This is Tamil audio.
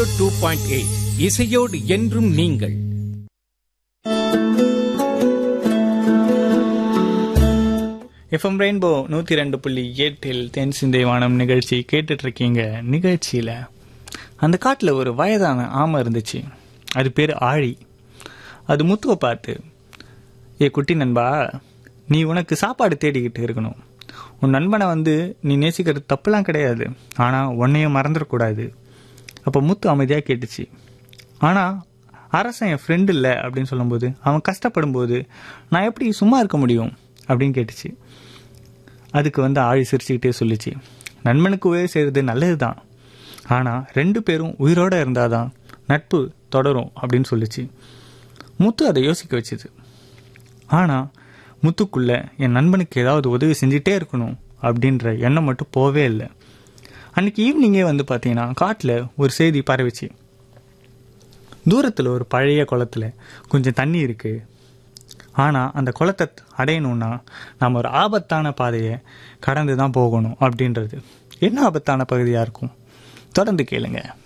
டூ பாயிண்ட் எயிட் இசையோடு என்றும் நீங்கள் எஃப்எம் ரெயின்போ நூற்றி ரெண்டு புள்ளி எட்டில் தென் சிந்தை வானம் நிகழ்ச்சி கேட்டுட்டு இருக்கீங்க நிகழ்ச்சியில் அந்த காட்டில் ஒரு வயதான ஆமை இருந்துச்சு அது பேர் ஆழி அது முத்துவை பார்த்து ஏ குட்டி நண்பா நீ உனக்கு சாப்பாடு தேடிக்கிட்டு இருக்கணும் உன் நண்பனை வந்து நீ நேசிக்கிறது தப்புலாம் கிடையாது ஆனால் உன்னையும் மறந்துடக்கூடாது அப்போ முத்து அமைதியாக கேட்டுச்சு ஆனால் அரசன் என் ஃப்ரெண்டு இல்லை அப்படின்னு சொல்லும்போது அவன் கஷ்டப்படும் போது நான் எப்படி சும்மா இருக்க முடியும் அப்படின்னு கேட்டுச்சு அதுக்கு வந்து ஆழி சிரிச்சுக்கிட்டே சொல்லிச்சு நண்பனுக்கு உதவி செய்கிறது நல்லது தான் ஆனால் ரெண்டு பேரும் உயிரோடு இருந்தால் தான் நட்பு தொடரும் அப்படின்னு சொல்லிச்சு முத்து அதை யோசிக்க வச்சுது ஆனால் முத்துக்குள்ள என் நண்பனுக்கு ஏதாவது உதவி செஞ்சுட்டே இருக்கணும் அப்படின்ற எண்ணம் மட்டும் போவே இல்லை அன்னைக்கு ஈவினிங்கே வந்து பார்த்தீங்கன்னா காட்டில் ஒரு செய்தி பரவிச்சு தூரத்தில் ஒரு பழைய குளத்துல கொஞ்சம் தண்ணி இருக்குது ஆனால் அந்த குளத்தை அடையணும்னா நம்ம ஒரு ஆபத்தான பாதையை கடந்து தான் போகணும் அப்படின்றது என்ன ஆபத்தான பகுதியாக இருக்கும் தொடர்ந்து கேளுங்க